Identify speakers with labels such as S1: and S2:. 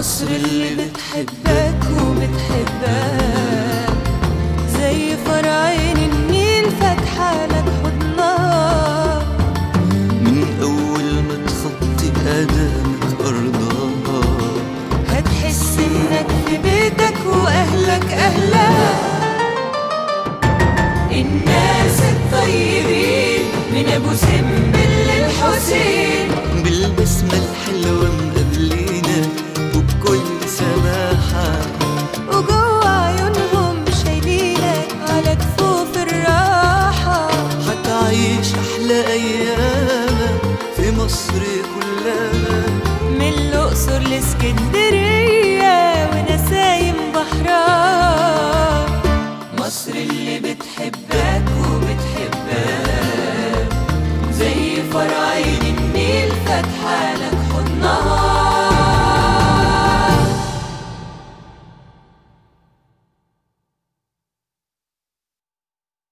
S1: مصر اللي بتحبك وبتحبك زي فرعين النيل فاتحة لك حضنها
S2: من أول ما تخطي قدمك أرضها
S1: هتحس انك في بيتك واهلك اهلها الناس الطيبين من ابو سمبل للحسين
S2: بالبسمة الحلوة مقابلينا وبكل سماحة
S1: وجوا عيونهم شايلينك على كفوف الراحة
S2: هتعيش أحلى أيامك في مصر كلها
S1: من الأقصر لاسكندرية ونسايم بحرها مصر اللي بتحبك وبتحبك زي فرعين النيل فاتحة لك